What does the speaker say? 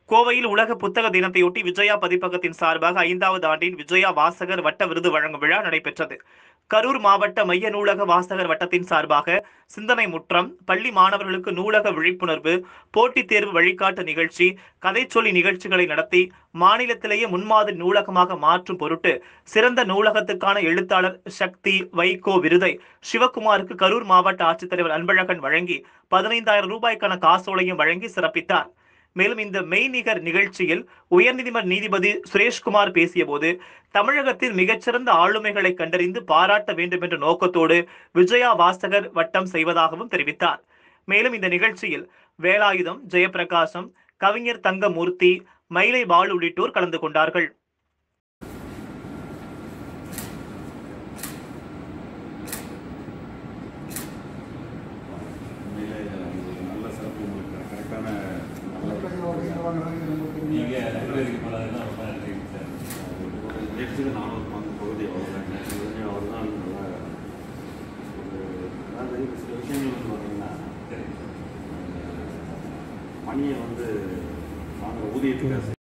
கோவையில் உலக புத்தக தினத்தையொட்டி விஜயா பதிப்பகத்தின் சார்பாக ஐந்தாவது ஆண்டின் விஜயா வாசகர் வட்ட விருது வழங்கும் விழா நடைபெற்றது கரூர் மாவட்ட மைய நூலக வாசகர் வட்டத்தின் சார்பாக சிந்தனை முற்றம் பள்ளி மாணவர்களுக்கு நூலக விழிப்புணர்வு போட்டித் தேர்வு வழிகாட்டு நிகழ்ச்சி கதை சொல்லி நிகழ்ச்சிகளை நடத்தி மாநிலத்திலேயே முன்மாதிரி நூலகமாக மாற்றும் பொருட்டு சிறந்த நூலகத்துக்கான எழுத்தாளர் சக்தி வைகோ விருதை சிவகுமாருக்கு கரூர் மாவட்ட ஆட்சித்தலைவர் அன்பழகன் வழங்கி பதினைந்தாயிரம் ரூபாய்க்கான காசோலையும் வழங்கி சிறப்பித்தார் மேலும் இந்த மெய்நிகர் நிகழ்ச்சியில் உயர்நீதிமன்ற நீதிபதி சுரேஷ்குமார் பேசியபோது தமிழகத்தில் மிகச்சிறந்த ஆளுமைகளை கண்டறிந்து பாராட்ட வேண்டும் என்ற நோக்கத்தோடு விஜயா வாசகர் வட்டம் செய்வதாகவும் தெரிவித்தார் மேலும் இந்த நிகழ்ச்சியில் வேலாயுதம் ஜெயப்பிரகாசம் கவிஞர் தங்கமூர்த்தி மயிலை பாலு உள்ளிட்டோர் கலந்து கொண்டார்கள் உண்மையிலே உங்களுக்கு நல்ல சிறப்பு உங்களுக்கு கரெக்டான நல்ல நீங்க லைப்ரரிக்கு போனதுன்னா ரொம்ப நன்றி சார் முயற்சிக்கு நானும் பங்கு பகுதி அவர் நேற்று அவர் தான் நல்லா ஒரு அதாவது சில விஷயங்கள் வந்து பார்த்தீங்கன்னா சரி மணியை வந்து வாங்குற ஊதியத்துக்கு